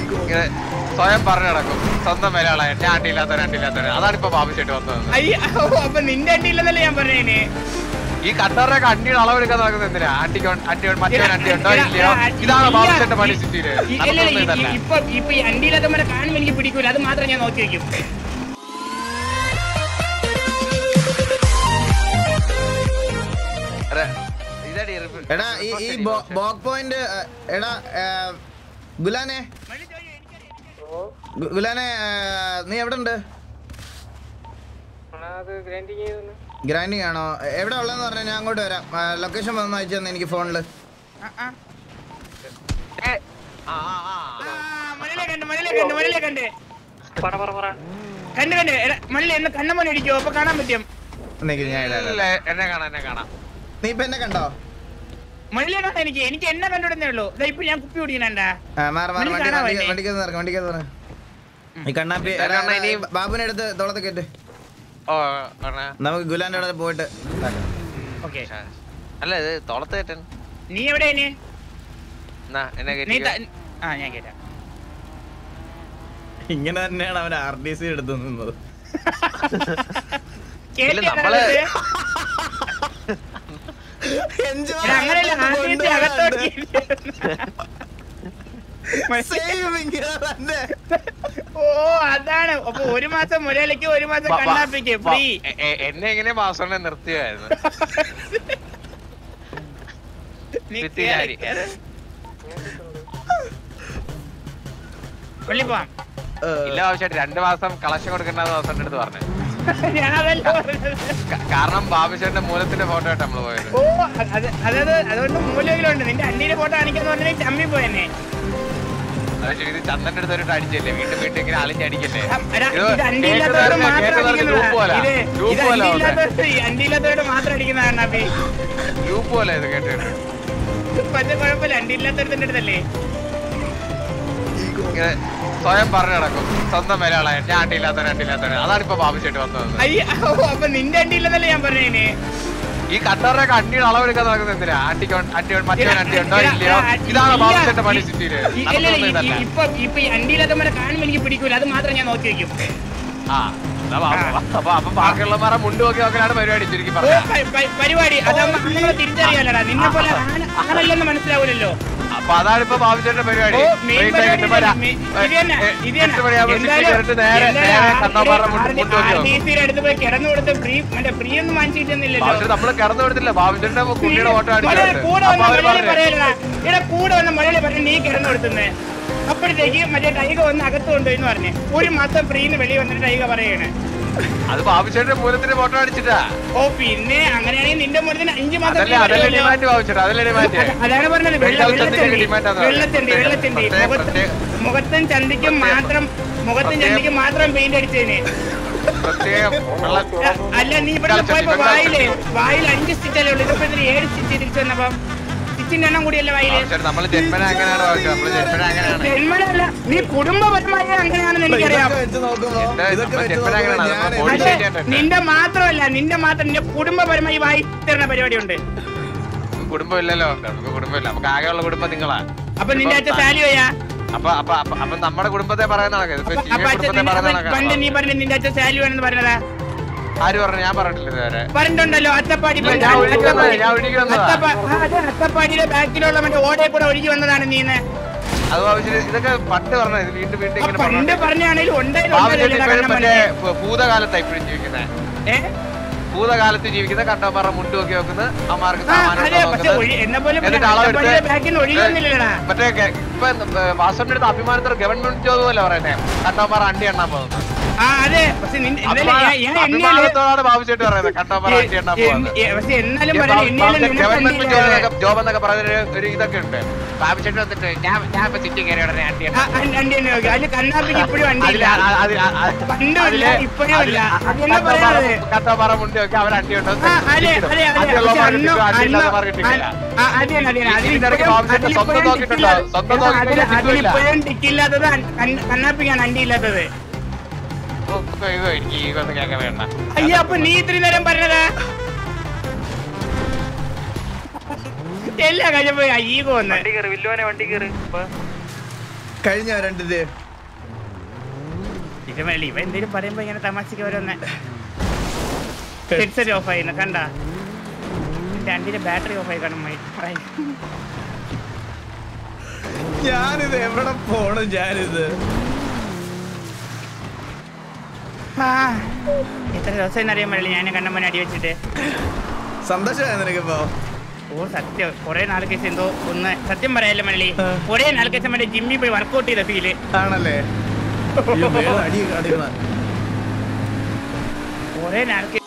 ഇങ്ങനെ സ്വയം പറഞ്ഞു നടക്കും സ്വന്തം വിലകളെ ഞാൻ അണ്ടിയില്ലാത്തവൻ അണ്ടിയില്ലാത്തവൻ അതാണ് ഇപ്പൊ ബാബുശേട്ട് വന്നത് അയ്യ ഓ, അപ്പൊ നിന്റെ അണ്ടി ഇല്ലെന്നല്ലേ ഞാൻ പറഞ്ഞേനെ ഈ കട്ടറിനൊക്കെ അണ്ടിയുടെ അളവെടുക്കാൻ നടക്കുന്നത് എന്തിനാ അണ്ടിക്ക് അണ്ടി മറ്റേ അണ്ടി ഉണ്ടോ എടാ, ഇല്ലയോ എടാ, ഇതാണ് ഈ- ബാബുശേട്ട് പണി സിറ്റിയില് ഈ- അല്ല, നടക്കുന്നത് ഈ- ഇതല്ല ഈ- ഇപ്പൊ ഇപ്പൊ ഈ അണ്ടിയില്ലാത്തവരെ കാണുമ്പോ എനിക്ക് പിടിക്കൂല അത് മാത്രം ഞാൻ നോക്കി വെക്കും എടാ, ഇതാടി റിപ്പ്- എടാ ഈ ഈ ബോ- ബോക്ക് പോയിന്റ് ഏ, എടാ ഏ, ഗുലാനെ ഗു- ഗുലാനെ ഏ, നീ എവിടെ ഉണ്ട് ഗ്രൈൻഡിങ് ആണോ എ- എവിടെ ഉള്ളതെന്ന് പറഞ്ഞാൽ ഞാൻ അങ്ങോട്ട് വരാം ലൊക്കേഷൻ വന്ന് അയച്ചു തന്നെ എനിക്ക് ഫോണില് ആ, ആ. ഏ, ആ, ആ, ആ. ആ, മണിലെ കണ്ട് മണിലെ കണ്ട് മണിലെ കണ്ട് കണ്ട് കണ്ട് എടാ, മണിലെ എന്ന് കണ്ണമണി അടിക്കോ അപ്പൊ കാണാൻ പറ്റും നിക്ക് ഞാൻ ഇടാം, ഇടാം. ഇല്ല, എന്നെ കാണാം എന്നെ കാണാം നീ ഇപ്പൊ എന്നെ കണ്ടോ മണിലെ കാണാൻ എനിക്ക് എനിക്ക് എന്നെ കണ്ടുവിടുന്നേ ഉള്ളൂ ഇതാ ഇപ്പൊ ഞാൻ കുപ്പി കുടിക്കണണ്ട ആ, മാറ് മാറ് നിനക്ക് വണ്ടി കാണാൻ വണ്ടി പറ്റില്ലേ? വണ്ടിക്കകത്ത് ഇറങ്ങ് വണ്ടിക്കകത്ത് ഇറങ്ങ്. ഈ കണ്ണാപ്പി ഇതാ എടാ, കണ്ണാ, എടാ, ഇനി- ബാബുവിനെ എടുത്ത് തോളത്ത് കയറ്റ് ഓ പറഞ്ഞ നമുക്ക് ഗുലാന്റെ അവിടെ പോയിട്ട് ഇതാക്കാം. ഓക്കെ അല്ല ഇത് തോളത്ത് കയറ്റൻ നീ എവിടെ ഇനി എന്നാ എന്നെ നീ കയറ്റി ത- ആ ഞാൻ കേട്ടാ ഇങ്ങനെ തന്നെയാണ് അവൻ ആർ ഡി സി എടുത്തു നിന്നത് ഇല്ല, നമ്മള് അങ്ങനെയല്ല ആദ്യത്തെ അകത്തോട്ട് ഓ അതാണ് അപ്പൊ ഒരു മാസം മുരളിക്ക് ഒരു മാസം ബ- ബ- കണ്ണാപ്പിക്ക് ബ- ഫ്രീ എ- എ- എന്നെ എങ്ങനെ മാസോണ്ടെ നിർത്തിയായിരുന്നു വിത്തിനാരി. പള്ളി പോവാം ഇല്ല ആവശ്യമായിട്ട് രണ്ടു മാസം കളക്ഷൻ കൊടുക്കേണ്ട ദിവസം എടുത്ത് പറഞ്ഞു ഞാൻ അതല്ല പറഞ്ഞത് ക- കാരണം ബാബുശേന്റെ മൂലത്തിന്റെ ഫോട്ടോ ആയിട്ട് നമ്മള് പോയത് ഓ അത് അതായത് അതുകൊണ്ട് മൂലകിലുണ്ട് നിന്റെ അന്യന്റെ ഫോട്ടോ കാണിക്കാന്ന് പറഞ്ഞാൽ ചമ്മി പോയെന്നെ അത് ശരി ഇത് ചന്ദന്റെ അടുത്ത് ഒരു അടിച്ചല്ലേ വീണ്ടും വീണ്ടും ഇങ്ങനെ അളിഞ്ഞടിക്കല്ലേ എടാ, ഇത് ഇത് അണ്ടിയില്ലാത്തവരോട് കേൾക്കുന്നവർക്ക് മാത്രം കേൾക്കുന്നവർക്ക് ഗ്രൂപ്പ് പോലെ അടിക്കുന്നതാ. ഇത് ഗ്രൂപ്പ് ഇത് പോലെ അണ്ടിയില്ലാത്തവരോട് ഈ അണ്ടിയില്ലാത്തവരോട് മാത്രം അടിക്കുന്ന കണ്ണാപ്പി ഗ്രൂപ്പ് പോലെ ഇത് കേട്ടിട്ട് പക്ഷെ കുഴപ്പമില്ല അണ്ടിയില്ലാത്തവരുടെ അടുത്തല്ലേ ഇങ്ങനെ സ്വയം പറഞ്ഞു നടക്കും സ്വന്തം വിലകളെ ഞാൻ അണ്ടിയില്ലാത്തവൻ അണ്ടിയില്ലാത്തവൻ അതാണ് ഇപ്പൊ ബാബുശേട്ട് വന്നത് അയ്യ ഓ, അപ്പൊ നിന്റെ അണ്ടിയില്ലെന്നല്ലേ ഞാൻ പറഞ്ഞേനെ ഈ കട്ടറിനൊക്കെ അണ്ടിയുടെ അളവെടുക്കാൻ നടക്കുന്നത് എന്തിനാ അണ്ടിക്ക് അണ്ടി മറ്റേ അണ്ടി ഉണ്ടോ എടാ, ഇല്ലയോ എടാ, ഇതാണ് ഈ- ബാബുശേട്ട് പണി സിറ്റിയില് ഈ- അല്ല, നടക്കുന്നത് അല്ല, ഈ- ഇതല്ല ഈ- ഇപ്പൊ ഇപ്പൊ ഈ അണ്ടിയില്ലാത്തവരെ കാണുമ്പോ എനിക്ക് പിടിക്കൂല അത് മാത്രം ഞാൻ നോക്കി വെക്കും ആ അപ്പൊ അപ്പൊ അപ്പൊ ബാക്കിയുള്ളമാരെ മുണ്ട് നോക്കി നോക്കലാണ് പരിപാടി ചുരുക്കി ഓ, പറഞ്ഞ പ- പ- പരിപാടി അതാവുമ്പോ നമ്മളെ തിരിച്ചറിയാലടാ നിന്നെ പോലെ ആണ്- ആണല്ലെന്ന് മനസ്സിലാവൂലല്ലോ അപ്പൊ അതാണ് ഇപ്പൊ ബാബുശേന്റെ പരിപാടി ഓ, മെയിൻ Straight പരിപാടി ആയിട്ട് ഇപ്പൊ രാ- മെയിൻ- ഇത് തന്നെ, ഏ, ഇത് തന്നെ. എട്ട് മണിയാകുമ്പോ സിറ്റി എന്തായാലും- കയറിയിട്ട് നേരെ എന്തായാലും നേരെ ആർ- കണ്ണോമാരുടെ മുണ്ട് ആർ- മുണ്ട് നോക്കി ആർ നോക്കും ഡി സിയുടെ അടുത്ത് പോയി കിടന്നു കൊടുത്ത് ഫ്രീ മറ്റേ ഫ്രീ ഒന്നും വാങ്ങിച്ചിട്ടുന്നില്ലല്ലോ ബാബുശേട്ട് നമ്മള് കിടന്നു കൊടുത്തില്ല ബാബുശേന്റെ കുട്ടിയുടെ ഫോട്ടോ മലയാളി അടിച്ചിട്ടുണ്ട് കൂടെ അപ്പൊ വന്ന അവര് മലയാളി പറഞ്ഞു പറയലടാ ഇവിടെ കൂടെ വന്ന മലയാളി പറഞ്ഞു നീ കിടന്നു കൊടുത്തുന്നേ അപ്പോഴത്തേക്ക് മറ്റേ ടൈഗ വന്ന് അകത്ത് കൊണ്ടുപോയി എന്ന് പറഞ്ഞു ഒരു മാസം ഫ്രീന്ന് വെളിയിൽ വന്നിട്ട് ടൈഗ പറയണേ അത് ബാബുശേന്റെ മൂലത്തിന്റെ ഫോട്ടോ അടിച്ചിട്ടാ ഓ പിന്നെ അങ്ങനെയാണെങ്കിൽ നിന്റെ മുന്നിൽ അഞ്ചു മാസം അതല്ലേ free അതല്ലേ വരുമല്ലോ. ഡിമാൻഡ് ബാബുശേട്ട് അതല്ലേ ഡിമാൻഡ് അത- അതാണ് പറഞ്ഞത് വെള്ള വെള്ളച്ചന്തിക്ക് വെള്ളച്ചന്തി demand അതാണ്. വെള്ളച്ചന്തി വെള്ളച്ചന്തി പ്രത്യേക- മുഖത്ത് പ്രത്യേക- മുഖത്തും ചന്തിക്കും പ്രത്യേക- മാത്രം മുഖത്തും പ്രത്യേക- ചന്തിക്കും മാത്രം പെയിന്റ് അടിച്ചതിന് പ്രത്യേകം വെള്ള അല്ല നീ ഇവിടെ വെള്ളച്ചന്തി, പോയപ്പോ വായില് വെള്ളച്ചന്തി. വായിൽ അഞ്ച് സ്റ്റിച്ചല്ലേ ഉള്ളൂ ഇതിപ്പോ ഇതിന് ഏഴ് സ്റ്റിച്ച് തിരിച്ചു വന്നപ്പോ സ്റ്റിച്ചിന്റെ എണ്ണം കൂടിയല്ലേ വായില് ബാബുശേട്ട് നമ്മള് ജന്മന അങ്ങനെയാണ് ബാബുശേട്ട് നമ്മള് ജന്മന അങ്ങനെയാണ് ജന്മനല്ല നീ കുടുംബപരമായ അങ്ങനെയാണെന്ന് എനിക്കറിയാം വെച്ച് നോക്കുമ്പോ എന്താ ഇതൊക്കെ നമ്മൾ വെച്ച് ജന്മനാ നോക്കുമ്പോ അങ്ങനെയാണ്. ഞാൻ നമ്മൾ അതെ, body shape ചെയ്യണ്ടേ? നിന്റെ മാത്രമല്ല നിന്റെ മാത്രം നിന്റെ കുടുംബപരമായി വായി തരുന്ന പരിപാടിയുണ്ട് കുടുംബം ഇല്ലല്ലോ നമുക്ക് കുടുംബമില്ല നമുക്ക് ആകെയുള്ള കുടുംബം നിങ്ങളാ അപ്പൊ നിന്റെ അച്ഛൻ സാലിയോയാ അപ്പൊ അപ്പൊ അപ്പൊ അപ്പൊ നമ്മുടെ കുടുംബത്തെ പറയുന്നതാണ് ഇതിപ്പോ അപ്പൊ ജീവിത അപ്പൊ അച്ഛൻ കുടുംബത്തെ നിന്റെ- അപ്പൊ പണ്ട് നീ പറയുന്നതാണ് പറഞ്ഞു നിന്റെ അച്ഛൻ സാലിയോ ആണെന്ന് പറഞ്ഞതാ ആര് പറഞ്ഞു ഞാൻ പറഞ്ഞിട്ടില്ല ഇതുവരെ പറഞ്ഞിട്ടുണ്ടല്ലോ അത്തപ്പാടി ഇല്ല, ഞാൻ ഒഴുകി വന്നതാ, ഞാൻ ഒഴുകി വന്നതാ. അത്തപ്പ- ആ, അതെ, അത്തപ്പാടിയുടെ ബാക്കിലുള്ള മറ്റേ ഓടയിൽ കൂടെ ഒഴുകി വന്നതാണ് നീന്ന് അത് ആവശ്യം ഇതൊക്കെ പണ്ട് പറഞ്ഞത് ഇത് വീണ്ടും വീണ്ടും ആ ഇങ്ങനെ പണ്ട് പറഞ്ഞോണ്ട് പറഞ്ഞാണെങ്കിലും ഉണ്ടായാലും ബാബുജി ഉണ്ടായില്ലടാ ഇപ്പോഴും മറ്റേ കണ്ണമ്മനെ. ഭൂ- ഭൂതകാലത്താ ഇപ്പോഴും ജീവിക്കുന്നത് ഏ? ഭൂതകാലത്ത് ജീവിക്കുന്ന കണ്ടോമാരുടെ മുണ്ട് നോക്കി വെക്കുന്നത് അമ്മമാർക്ക് ആ, സാമാനം അതെ, ഉണ്ടോ പക്ഷെ നോക്കുന്നത്. ഒഴി- എന്നെ പോലെ എന്നിട്ട് അളവെടുത്ത് അത്തപ്പാടിയുടെ ബാക്കിൽ നിന്ന് ഒഴുകി വന്നില്ലടാ മറ്റേ ഗ- ഇപ്പൊ വാസന്റെ അടുത്ത് അഭിമാനത്തോടെ ഗവൺമെന്റ് ജോബ് പോലെ പറയുന്നത് കണ്ടോമാർ അണ്ടി എണ്ണാൻ പോകുന്നത് ആ അതെ പക്ഷെ നിന്റെ- എന്നാലും അഭിമാ- ഞാൻ- ഞാൻ എണ്ണിയാല് അഭിമാനത്തോടാണ് ബാബുചേട്ട് പറയുന്നത് കണ്ടോമാർ അണ്ടി എണ്ണാൻ പോകുന്നത് എ- പക്ഷെ എന്നാലും പറയാം എണ്ണിയാലും നിനക്ക് ഗവൺമെന്റ് അണ്ടിയില്ല. ജോബ് ജോബ് എന്നൊക്കെ പറയുന്ന ഒരു- ഒരു ഇതൊക്കെ ഉണ്ട് ബാബുചേട്ട് വന്നിട്ട് ഞാൻ ഞാൻ ഇപ്പൊ സിറ്റി കയറി ഉടനെ അണ്ടി ആ, അണ്ടി അണ്ടി തന്നെ നോക്കി അതില് കണ്ണാപ്പിക്ക് ഇപ്പോഴും അതില് അണ്ടിയില്ല ആ- ആ- അതില് ആ- ആ- പണ്ടും ഇല്ല, അതില് ഇപ്പോഴും ഇല്ല. അതില് അതെന്നാ കണ്ടോമാർ പറയണത്? കണ്ടോമാർ മുണ്ട് നോക്കി അവർ അണ്ടി ഉണ്ടോ ആ, അതെ, അതെ, അതെ. പക്ഷെ അതിലുള്ളവന്മാർ അന്ന് കിട്ടും അണ്ടി അന്ന് ഇല്ലാത്തവർ കിട്ടില്ല ആ, അത് തന്നെ, അത് തന്നെ. അതിൽ ഇതിന്റെ ഇടയ്ക്ക് ഇപ്പോഴും- ബാബുചേട്ടൻ അതിൽ സ്വന്തം ഇപ്പോഴും നോക്കിയിട്ടുണ്ടോ? ടിക്കില്ല- സ്വന്തം അതിൽ- നോക്കിയിട്ട് അതിൽ കിട്ടില്ല. ഇപ്പോഴും ടിക്കില്ലാത്തത് അൻ- കണ്ണ- കണ്ണാപ്പിക്കാണ് അണ്ടിയില്ലാത്തത് ഓ, ഇത് എനിക്ക് ഈ ഒന്ന് കേൾക്കാൻ വേണ്ട അയ്യോ അപ്പൊ നീ ഇത്രയും നേരം പറഞ്ഞതാ എല്ലാ കഴിഞ്ഞപ്പോ ഈഗോ വന്ന് വണ്ടി കയറി വില്ലുവനെ വണ്ടി കയറി കഴിഞ്ഞ രണ്ടിത് ഇത് മള്ളി ഇവ എന്തേലും പറയുമ്പോ ഇങ്ങനെ തമാശക്ക് ഓരോന്ന് ഹെഡ്സെറ്റ് ഓഫ് ആയിരുന്നു കണ്ട രണ്ടിന്റെ ബാറ്ററി ഓഫ് ആയി കാണും ഞാനിത് എവിടെ പോണം ഞാനിത് ആ എത്ര ദിവസം അറിയാൻ പറ്റില്ല ഞാൻ കണ്ണമ്മനെ അടി വെച്ചിട്ട് സന്തോഷമായി നിനക്കിപ്പോ ഓ സത്യം കുറെ നാൾ കേസ് എന്തോ ഒന്ന് സത്യം പറയാലോ മള്ളി ആ. കുറെ നാൾ കേസ് മറ്റേ ജിമ്മിൽ പോയി വർക്കൗട്ട് ചെയ്ത ഫീല് ആണല്ലേ അയ്യോ, മേളിൽ അടി അടിക്കണ കുറെ നാൾക്ക്